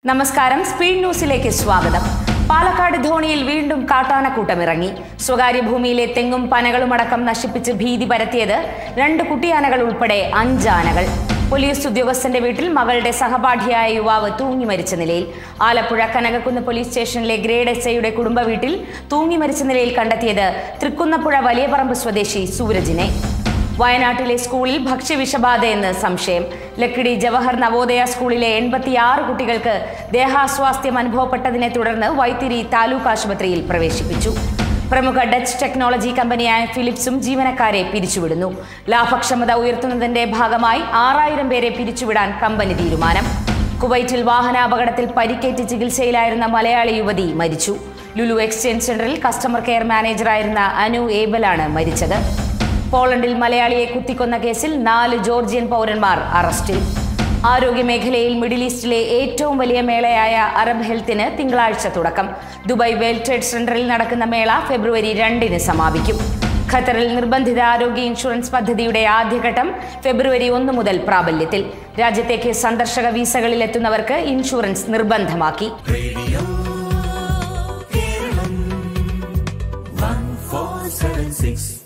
നമസ്കാരം സ്പീഡ് ന്യൂസിലേക്ക് സ്വാഗതം പാലക്കാട് ധോണിയിൽ വീണ്ടും കാട്ടാനക്കൂട്ടം ഇറങ്ങി സ്വകാര്യ ഭൂമിയിലെ തെങ്ങും പനകളുമടക്കം നശിപ്പിച്ച് ഭീതി പരത്തിയത് രണ്ട് കുട്ടിയാനകൾ ഉൾപ്പെടെ അഞ്ചാനകൾ പോലീസ് ഉദ്യോഗസ്ഥന്റെ വീട്ടിൽ മകളുടെ സഹപാഠിയായ യുവാവ് തൂങ്ങി മരിച്ച നിലയിൽ ആലപ്പുഴ കനകക്കുന്ന് പോലീസ് സ്റ്റേഷനിലെ ഗ്രേഡ് എസ് ഐയുടെ കുടുംബ വീട്ടിൽ തൂങ്ങി മരിച്ച നിലയിൽ കണ്ടെത്തിയത് തൃക്കുന്നപ്പുഴ വലിയപറമ്പ് സ്വദേശി സൂരജിനെ വയനാട്ടിലെ സ്കൂളിൽ ഭക്ഷ്യവിഷബാധയെന്ന് സംശയം ലക്കിടി ജവഹർ നവോദയ സ്കൂളിലെ എൺപത്തിയാറ് കുട്ടികൾക്ക് ദേഹാസ്വാസ്ഥ്യം അനുഭവപ്പെട്ടതിനെ തുടർന്ന് വൈത്തിരി താലൂക്ക് ആശുപത്രിയിൽ പ്രവേശിപ്പിച്ചു പ്രമുഖ ഡച്ച് ടെക്നോളജി കമ്പനിയായ ഫിലിപ്സും ജീവനക്കാരെ പിരിച്ചുവിടുന്നു ലാഭക്ഷമത ഉയർത്തുന്നതിന്റെ ഭാഗമായി ആറായിരം പേരെ പിരിച്ചുവിടാൻ കമ്പനി തീരുമാനം കുവൈറ്റിൽ വാഹനാപകടത്തിൽ പരിക്കേറ്റ് ചികിത്സയിലായിരുന്ന മലയാളി യുവതി മരിച്ചു ലുലു എക്സ്ചേഞ്ച് സെന്ററിൽ കസ്റ്റമർ കെയർ മാനേജറായിരുന്ന അനു ഏബലാണ് മരിച്ചത് പോളണ്ടിൽ മലയാളിയെ കുത്തിക്കൊന്ന കേസിൽ നാല് ജോർജിയൻ പൗരന്മാർ അറസ്റ്റിൽ ആരോഗ്യമേഖലയിൽ മിഡിൽ ഈസ്റ്റിലെ ഏറ്റവും വലിയ മേളയായ അറബ് ഹെൽത്തിന് തിങ്കളാഴ്ച തുടക്കം ദുബായ് വേൾഡ് ട്രേഡ് സെന്ററിൽ നടക്കുന്ന മേള ഫെബ്രുവരി രണ്ടിന് സമാപിക്കും ഖത്തറിൽ നിർബന്ധിത ആരോഗ്യ ഇൻഷുറൻസ് പദ്ധതിയുടെ ആദ്യഘട്ടം ഫെബ്രുവരി ഒന്ന് മുതൽ പ്രാബല്യത്തിൽ രാജ്യത്തേക്ക് സന്ദർശക വീസകളിൽ എത്തുന്നവർക്ക് ഇൻഷുറൻസ് നിർബന്ധമാക്കി one four seven six